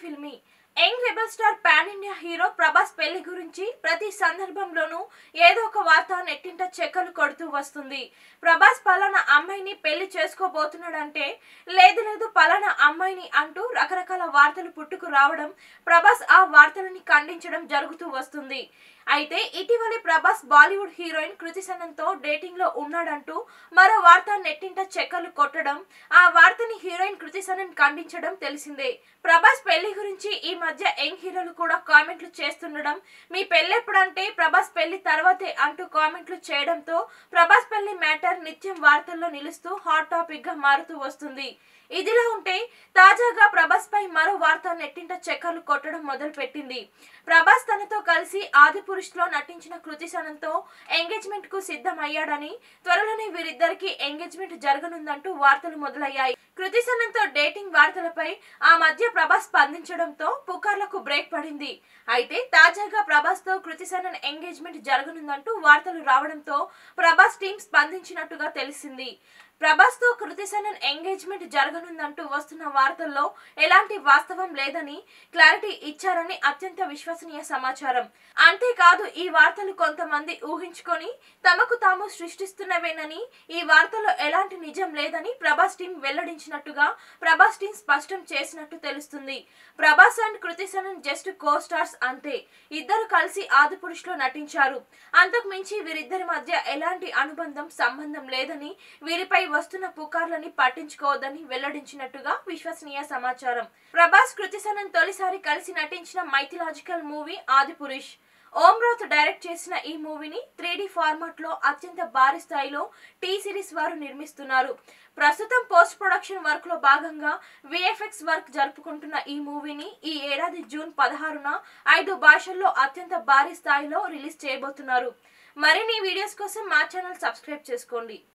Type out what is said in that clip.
filmy young rebel star pan India hero Prabhas పెళ్లి గురించి ప్రతి సందర్భంలోనూ ఏదో ఒక వార్త నెట్టింట చెక్కలు కొడుతూ వస్తుంది ప్రభాస్ పలానా అమ్మాయిని పెళ్లి చేసుకోబోతున్నాడంటే లేదు లేదు పలానా అమ్మాయిని అంటూ రకరకాల వార్తలు పుట్టుకు రావడం ప్రభాస్ ఆ వార్తలని ఖండించడం జరుగుతూ వస్తుంది అయితే ఇటీవలే ప్రభాస్ బాలీవుడ్ హీరోయిన్ కృతి సనన్తో డేటింగ్ లో ఉన్నాడంటూ మరో వార్త నెట్టింట చెక్కలు కొట్టడం ఆ వార్తని హీరోయిన్ కృతి సనన్ ఖండించడం తెలిసిందే ప్రభాస్ పెళ్లి గురించి ఈ మధ్య యంగ్ హీరోలు కూడా కామెంట్లు చేస్తుండడం మీ పెళ్ళెప్పుడంటే ప్రభాస్ పెళ్లి తర్వాతే అంటూ కామెంట్లు చేయడంతో ప్రభాస్ పెళ్లి మ్యాటర్ నిత్యం వార్తల్లో నిలుస్తూ హాట్ టాపిక్ గా మారుతూ వస్తుంది ఇదిలా ఉంటే తాజాగా ప్రభాస్ పై మరో వార్త నెట్టింట చక్కర్లు కొట్టడం మొదలు పెట్టింది ప్రభాస్ తనతో కలిసి ఆది పురుష్ లో నటించిన కృతి సనంతో ఎంగేజ్మెంట్ కు సిద్ధం అయ్యాడని త్వరలోనే వీరిద్దరికి ఎంగేజ్మెంట్ జరగనుందంటూ వార్తలు మొదలయ్యాయి కృతి సనంతో డేటింగ్ వార్తలపై ఆ మధ్య ప్రభాస్ స్పందించడంతో పుకార్లకు బ్రేక్ పడింది అయితే తాజాగా ప్రభాస్ తో కృతి సనన్ ఎంగేజ్మెంట్ జరగనుందంటూ వార్తలు రావడంతో ప్రభాస్ టీం స్పందించినట్టుగా తెలిసింది ప్రభాస్ తో కృతి సనన్ ఎంగేజ్మెంట్ జరగనుందంటూ వస్తున్న వార్తల్లో ఎలాంటి వాస్తవం లేదని క్లారిటీ ఇచ్చారని అత్యంత విశ్వసనీయ సమాచారం అంతేకాదు ఈ వార్తలు కొంతమంది ఊహించుకొని తమకు తాము సృష్టిస్తున్నవేనని ఈ వార్తలో ఎలాంటి నిజం లేదని ప్రభాస్ టీం వెల్లడించినట్టుగా ప్రభాస్ టీం స్పష్టం చేసినట్టు తెలుస్తుంది Prabhas and Kriti Sanon just co stars అంతే ఇద్దరు కలిసి ఆదిపురుష్ లో నటించారు అంతకు మించి వీరిద్దరి మధ్య ఎలాంటి అనుబంధం సంబంధం లేదని వీరిపై వస్తున్న పుకార్లని పట్టించుకోవద్దని వెల్లడించినట్టుగా విశ్వసనీయ సమాచారం ప్రభాస్ కృతి సనన్ తొలిసారి కలిసి నటించిన mythological movie Adipurush Om Raut direct చేసిన ఈ మూవీని త్రీ డి ఫార్మాట్ లో అత్యంత భారీ స్థాయిలో టీ సిరీస్ వారు నిర్మిస్తున్నారు ప్రస్తుతం పోస్ట్ ప్రొడక్షన్ వర్క్ లో భాగంగా విఎఫ్ఎక్స్ వర్క్ జరుపుకుంటున్న ఈ మూవీని ఈ ఏడాది జూన్ పదహారున ఐదు భాషల్లో అత్యంత భారీ స్థాయిలో రిలీజ్ చేయబోతున్నారు మరిన్ని వీడియోస్ కోసం మా ఛానల్ సబ్స్క్రైబ్ చేసుకోండి